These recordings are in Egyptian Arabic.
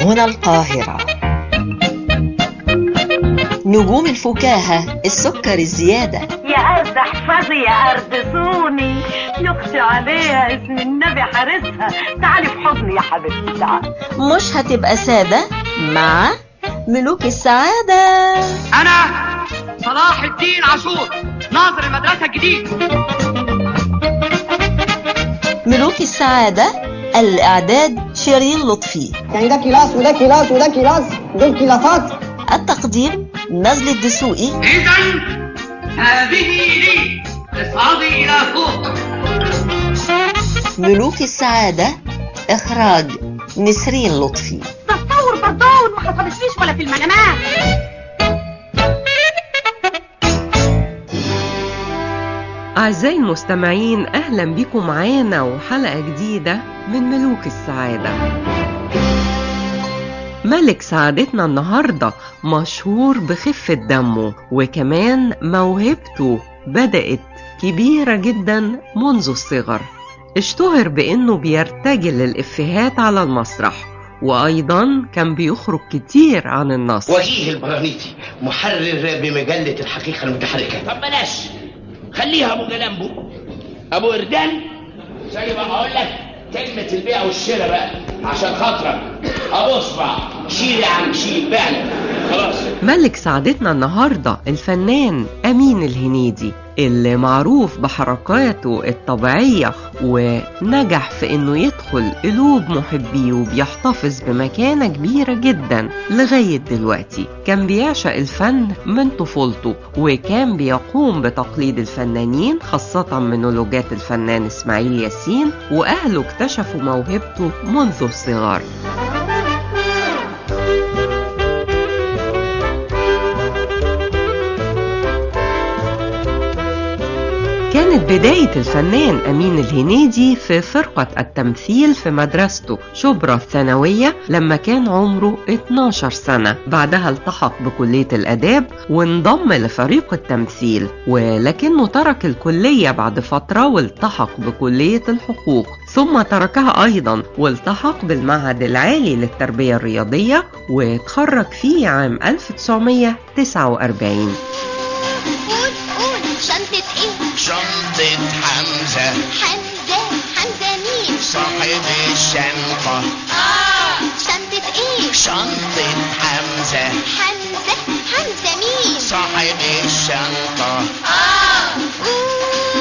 هنا القاهرة نجوم الفكاهة السكر الزيادة يا أرض احفظي يا أرض صوني يخشى عليها اسم النبي حارسها تعالي في حضني يا حبيبتي تعالي مش هتبقى سادة مع ملوك السعادة أنا صلاح الدين عاشور ناظر المدرسة الجديد ملوك السعادة الإعداد شيرين لطفي يعني ده كلاس وده كلاس وده كلاس دول كلاسات التقديم نزل الدسوقي إذا هذه لي اصعدي إلى فوق ملوك السعادة إخراج نسرين لطفي تصور بردون ما حصلتليش ولا في المنامات أعزائي المستمعين أهلا بكم معانا وحلقة جديدة من ملوك السعادة ملك سعادتنا النهاردة مشهور بخفة دمه وكمان موهبته بدأت كبيرة جدا منذ الصغر اشتهر بأنه بيرتجل الإفيهات على المسرح وأيضا كان بيخرج كتير عن النص وجيه البرانيتي محرر بمجلة الحقيقة المتحركة طب بلاش خليها أبو جلامبو أبو إردان زي ما هقول لك كلمة البيع والشراء بقى عشان خاطرك أبو إصبع شيل يا عم شيل بعنا خلاص ملك سعادتنا النهاردة الفنان أمين الهنيدي اللي معروف بحركاته الطبيعية ونجح في انه يدخل قلوب محبيه وبيحتفظ بمكانة كبيرة جدا لغاية دلوقتي كان بيعشق الفن من طفولته وكان بيقوم بتقليد الفنانين خاصة منولوجات الفنان اسماعيل ياسين واهله اكتشفوا موهبته منذ الصغر كانت بداية الفنان أمين الهنيدي في فرقة التمثيل في مدرسته شبرا الثانوية لما كان عمره 12 سنة بعدها التحق بكلية الأداب وانضم لفريق التمثيل ولكنه ترك الكلية بعد فترة والتحق بكلية الحقوق ثم تركها أيضا والتحق بالمعهد العالي للتربية الرياضية وتخرج فيه عام 1949 قول قول شنطة ايه شنطة حمزة حمزة حمزة مين صاحب الشنطة اه شنطة ايه شنطة حمزة حمزة حمزة مين صاحب الشنطة اه قول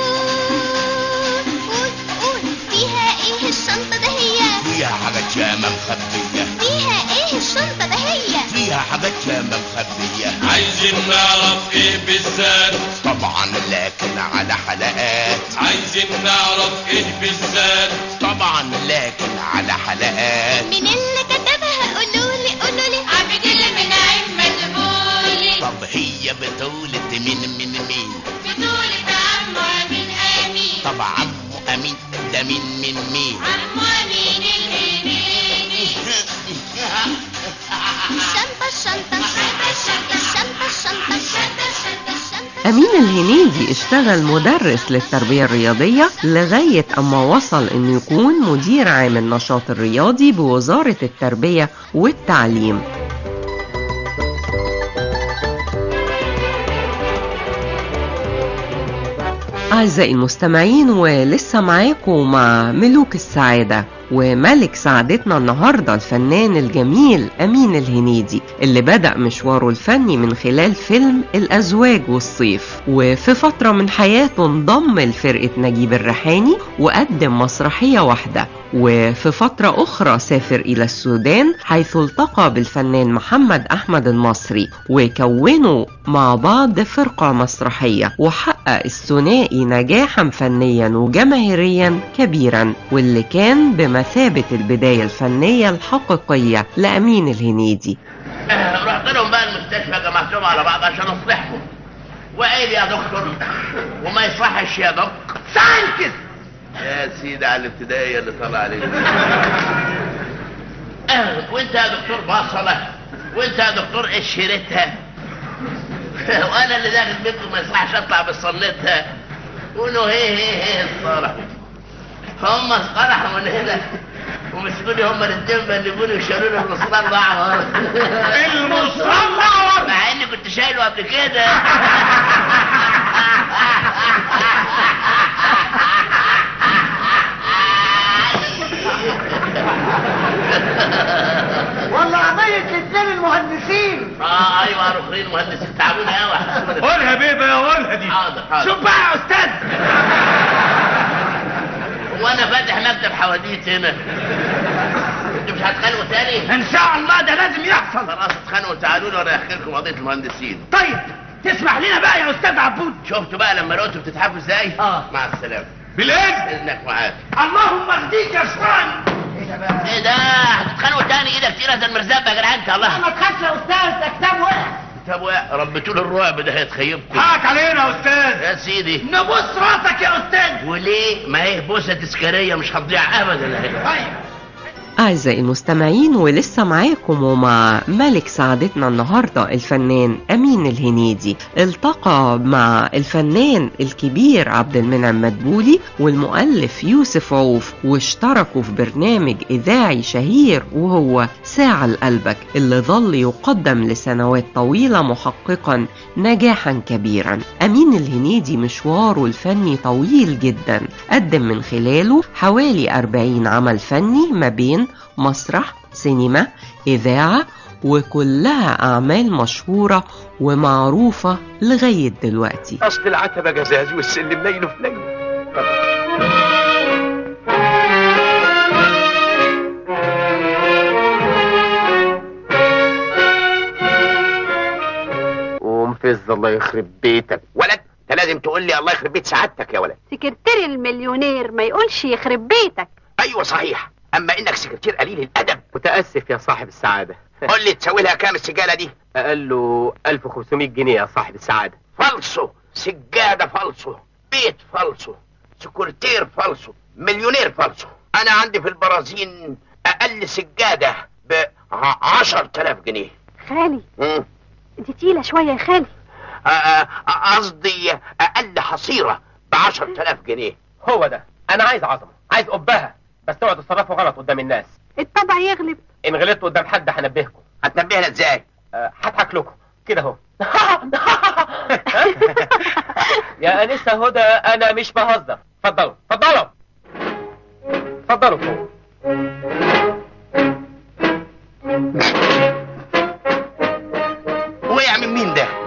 قول قول فيها ايه الشنطة ده هي فيها حاجات ياما مخبية فيها ايه الشنطة ده هي فيها حاجات ياما مخبية عايزين نعرف ايه بالذات طبعا لكن على حلقات عايزين نعرف ايه بالذات طبعا لكن على حلقات مين اللي كتبها قولولي قولولي عبد المنعم مدبولي طب هي بطولة مين مين مين بطولة عمو أمين أمين طب عمو أمين ده مين مين مين عمو أمين الهنيدي الشنطة الشنطة الشنطة الشنطة الشنطة الشنطة الشنطة الشنطة أمين الهنيدي اشتغل مدرس للتربية الرياضية لغاية أما وصل إنه يكون مدير عام النشاط الرياضي بوزارة التربية والتعليم أعزائي المستمعين ولسه معاكم مع ملوك السعادة وملك سعادتنا النهاردة الفنان الجميل أمين الهنيدي اللي بدأ مشواره الفني من خلال فيلم الأزواج والصيف وفي فترة من حياته انضم لفرقة نجيب الريحاني وقدم مسرحية واحدة وفي فترة أخرى سافر إلى السودان حيث التقى بالفنان محمد أحمد المصري وكونوا مع بعض فرقة مسرحية وحقق الثنائي نجاحا فنيا وجماهيريا كبيرا واللي كان بمثابة البداية الفنية الحقيقية لأمين الهنيدي آه، رحت لهم بقى المستشفى جمعتهم على بعض عشان اصلحهم وقال يا دكتور وما يصحش يا دكتور سانكت يا سيدي على الابتدائيه اللي طلع عليك آه، وانت يا دكتور بصله وانت يا دكتور قشرتها وانا اللي داخل بيتكم ما يصحش اطلع بصلتها قولوا هي هي هي الصالح هم اصطلحوا من هنا ومسكوني هم الاثنين بلغوني وشالوني المصطلح الاعور المصطلح الأعور مع اني كنت شايله قبل كده والله قضية الاثنين المهندسين اه ايوه الاخرين مهندسين تعبوني قوي قولها بيبه يا قولها دي حاضر حاضر شوف بقى يا استاذ وانا فاتح مكتب حواديت هنا انتوا مش هتخانقوا تاني؟ ان شاء الله ده لازم يحصل خلاص اتخانقوا تعالوا لي وانا احكي لكم قضيه المهندسين طيب تسمح لنا بقى يا استاذ عبود شفتوا بقى لما لقيتوا بتتحافوا ازاي؟ آه. مع السلامه بالاذن باذنك معاك اللهم اهديك يا شيطان ايه ده؟ هتتخانقوا تاني ايدك تقيله زي المرزبه يا جدعان انت الله ما تخافش يا استاذ ده كتاب وقع طب و- ربيتوا لي الرعب ده هيتخيبكم حقك علينا يا استاذ يا سيدي نبص راسك يا استاذ وليه؟ ما هي بوسه تذكاريه مش هتضيع ابدا اهي طيب أعزائي المستمعين ولسه معاكم ومع ملك سعادتنا النهاردة الفنان أمين الهنيدي التقى مع الفنان الكبير عبد المنعم مدبولي والمؤلف يوسف عوف واشتركوا في برنامج إذاعي شهير وهو ساعة لقلبك اللي ظل يقدم لسنوات طويلة محققا نجاحا كبيرا أمين الهنيدي مشواره الفني طويل جدا قدم من خلاله حوالي 40 عمل فني ما بين مسرح سينما إذاعة وكلها أعمال مشهورة ومعروفة لغاية دلوقتي اصل العتبه جزاز والسلم ليله في ليله قوم فز الله يخرب بيتك ولد انت لازم تقول لي الله يخرب بيت سعادتك يا ولد سكرتير المليونير ما يقولش يخرب بيتك ايوه صحيح اما انك سكرتير قليل الادب متاسف يا صاحب السعاده قول لي تسوي لها كام السجاله دي قال له 1500 جنيه يا صاحب السعاده فالصو سجاده فالصو بيت فالصو سكرتير فالصو مليونير فالصو انا عندي في البرازيل اقل سجاده ب 10000 جنيه خالي مم. دي تقيلة شوية يا خالي آه، آه، قصدي اقل حصيره ب 10000 جنيه هو ده انا عايز عظمه عايز قبها بس اوعوا تتصرفوا غلط قدام الناس الطبع يغلب ان غلطت قدام حد هنبهكم هتنبهنا ازاي أه، هضحك لكم كده اهو يا انسه هدى انا مش بهزر اتفضلوا اتفضلوا اتفضلوا فوق وقع من مين ده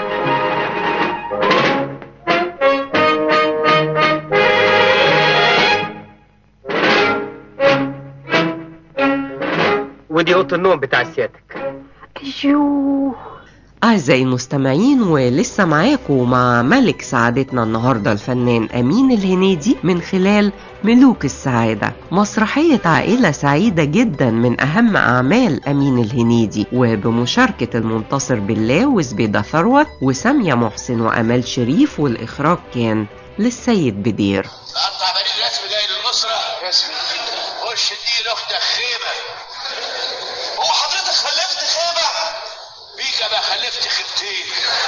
ودي اوضه النوم بتاع سيادتك يوه أعزائي المستمعين ولسه معاكم مع ملك سعادتنا النهاردة الفنان أمين الهنيدي من خلال ملوك السعادة مسرحية عائلة سعيدة جدا من أهم أعمال أمين الهنيدي وبمشاركة المنتصر بالله وزبيدة ثروت وسامية محسن وأمال شريف والإخراج كان للسيد بدير قطع بريد رسمي جاي للأسرة رسمي خش اديه لأختك خيمة هو حضرتك خلفت خيمة؟ بيك بقى خلفت خيمتين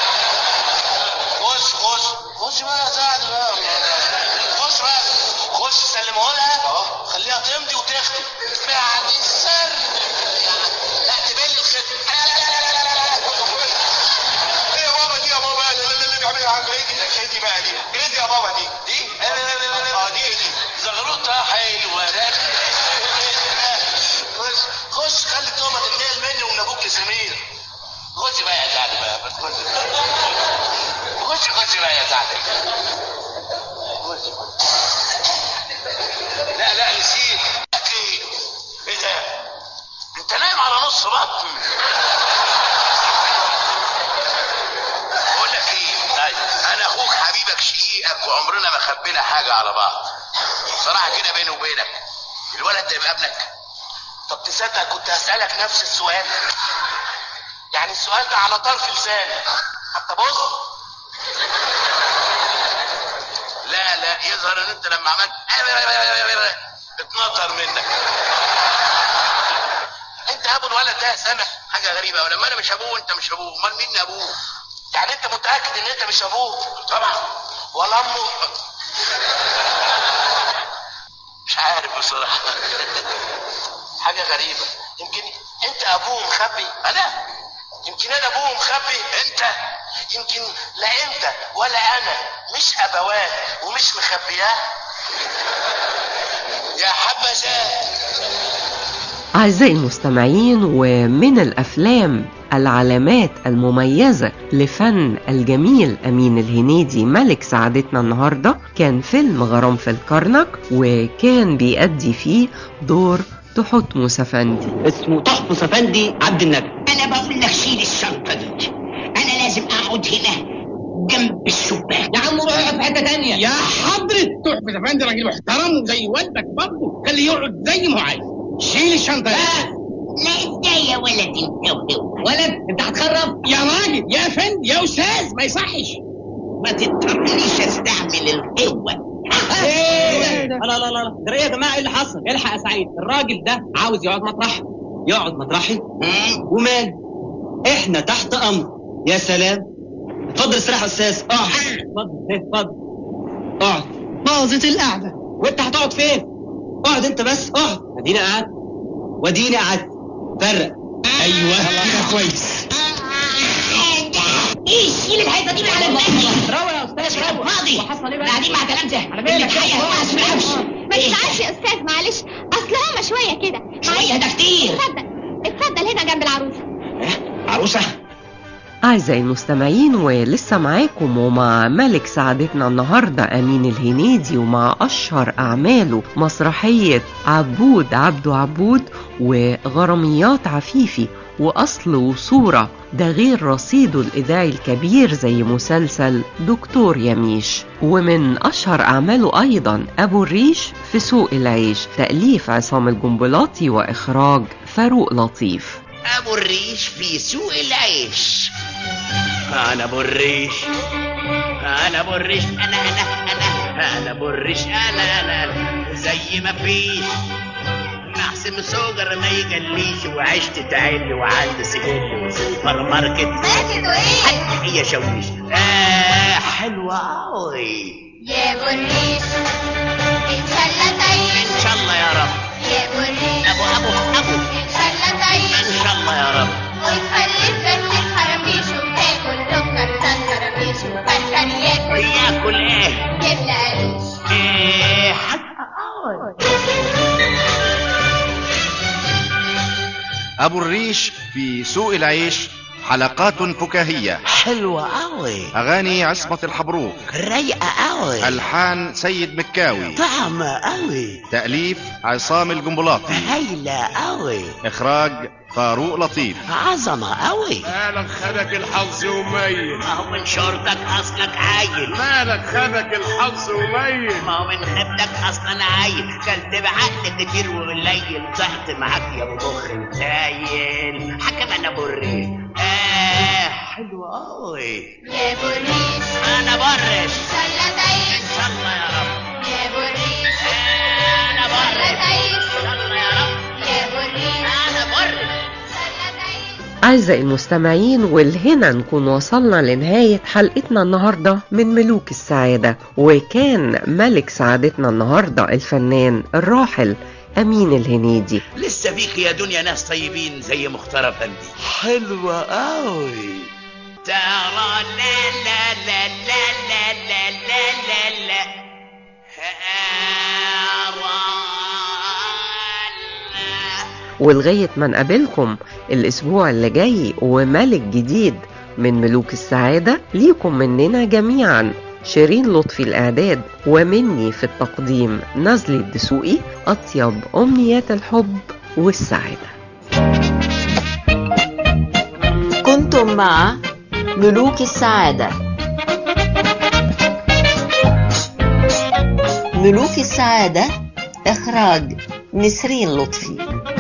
خش خش خش بقى يا سعد بقى خش بقى خش سلمه لها خليها تمضي وتختم بعد السر لا تبل الختم لا لا لا لا لا لا ايه يا بابا دي يا بابا لا لا لا اللي بيعملها عم ايه دي ايه دي بقى دي ايه دي يا بابا دي دي اه دي دي زغروطه حلوه رخ خش خش خلي التهمه تنتقل مني ومن ابوك لسمير خش بقى يا سعد بقى بس خش خش خش بقى يا سعد خش لا لا نسيت ايه ايه ده انت نايم على نص بطن بقول لك ايه انا اخوك حبيبك شقيقك وعمرنا ما خبينا حاجه على بعض صراحه كده بيني وبينك الولد ده يبقى ابنك طب تصدق كنت هسالك نفس السؤال يعني السؤال ده على طرف لساني حتى بص لا لا يظهر ان انت لما عملت اتنطر منك انت ابو الولد ده سامح حاجه غريبه ولما انا مش ابوه انت مش ابوه امال مين ابوه يعني انت متاكد ان انت مش ابوه طبعا ولا امه مش عارف بصراحه حاجة غريبة يمكن انت ابوه مخبي انا يمكن انا ابوه مخبي انت يمكن لا انت ولا انا مش ابوات ومش مخبياه يا حبذا أعزائي المستمعين ومن الأفلام العلامات المميزة لفن الجميل أمين الهنيدي ملك سعادتنا النهاردة كان فيلم غرام في الكرنك وكان بيأدي فيه دور تحتمس أفندي اسمه تحفظ افندي عبد النبي انا بقول لك شيل الشنطه دي انا لازم اقعد هنا جنب الشباك يا عم روح اقعد في حته تانية يا حضرة تحفة افندي راجل محترم وزي والدك برضه خليه يقعد زي ما هو عايز شيل الشنطة دي لا ازاي يا ولد انت وهو ولد انت هتخرب يا راجل يا فندي يا استاذ ما يصحش ما تضطرنيش استعمل القوه ايه لا لا لا لا ده ايه يا جماعه ايه اللي حصل الحق يا سعيد الراجل ده عاوز يقعد مطرحي يقعد مطرحي ومال احنا تحت امر يا سلام اتفضل استريح يا استاذ اقعد اتفضل إيه، اتفضل اقعد باظت القعده وانت هتقعد فين اقعد انت بس اقعد اديني قعدت واديني قعدت فرق ايوه كده كويس ايه شيل الحيطه دي من على دماغي روى يا استاذ روى فاضي وحصل ايه بقى؟ قاعدين مع كلام ده على بالك. الحقيقه هو اسمه العفش ما تزعلش يا استاذ معلش اصل هما شويه كده شويه ده كتير اتفضل اتفضل هنا جنب العروسه عروسه أعزائي المستمعين ولسه معاكم ومع ملك سعادتنا النهاردة أمين الهنيدي ومع أشهر أعماله مسرحية عبود عبده عبود وغراميات عفيفي وأصل وصورة ده غير رصيده الإذاعي الكبير زي مسلسل دكتور يميش ومن أشهر أعماله أيضا أبو الريش في سوق العيش تأليف عصام الجنبلاطي وإخراج فاروق لطيف ابو الريش في سوق العيش انا ابو الريش انا ابو الريش انا انا انا انا ابو الريش انا انا, أنا. زي ما فيش نحسم سوجر ما يجليش وعشت تعلي وعند سجل وسوبر ماركت ماركت وايه؟ هي شويش آه حلوة أوي يا بريش ان شاء الله طيب إن شاء الله يا رب يا بريش أبو أبو أبو ان شاء الله طيب إن شاء الله يا رب وتخليك بس الخرابيش وتاكل سكر سكرابيش وكركر ياكل ياكل إيه؟ جبنه قريش إيه حلوة أوي أبو الريش في سوق العيش حلقات فكاهية حلوة أوي أغاني عصمة الحبروك رايقة أوي ألحان سيد مكاوي طعمة أوي تأليف عصام الجنبلاطي هايلة أوي إخراج فاروق لطيف عظمة أوي مالك خدك الحظ وميل ما هو من شرطك أصلك عايل مالك خدك الحظ وميل ما هو من خبتك أصلا عايل كلت بعقل كتير وقليل ضحت معاك يا أبو مخ سايل حكم أنا أبو الريش آه حلوة أوي يا بريش أنا برش ان شاء الله طيب إن شاء الله يا رب يا بريش أنا ان شاء الله برش طيب إن شاء الله يا رب يا بريش أنا برش ان شاء الله طيب أعزائي المستمعين والهنا نكون وصلنا لنهاية حلقتنا النهاردة من ملوك السعادة وكان ملك سعادتنا النهاردة الفنان الراحل أمين الهنيدي لسه فيك يا دنيا ناس طيبين زي مختار افندي حلوة قوي ترى لا لا لا لا لا لا لا لا لا ولغاية ما نقابلكم الأسبوع اللي جاي وملك جديد من ملوك السعادة ليكم مننا جميعا شيرين لطفي الإعداد ومني في التقديم نزلي الدسوقي أطيب أمنيات الحب والسعادة كنتم مع ملوك السعادة ملوك السعادة إخراج نسرين لطفي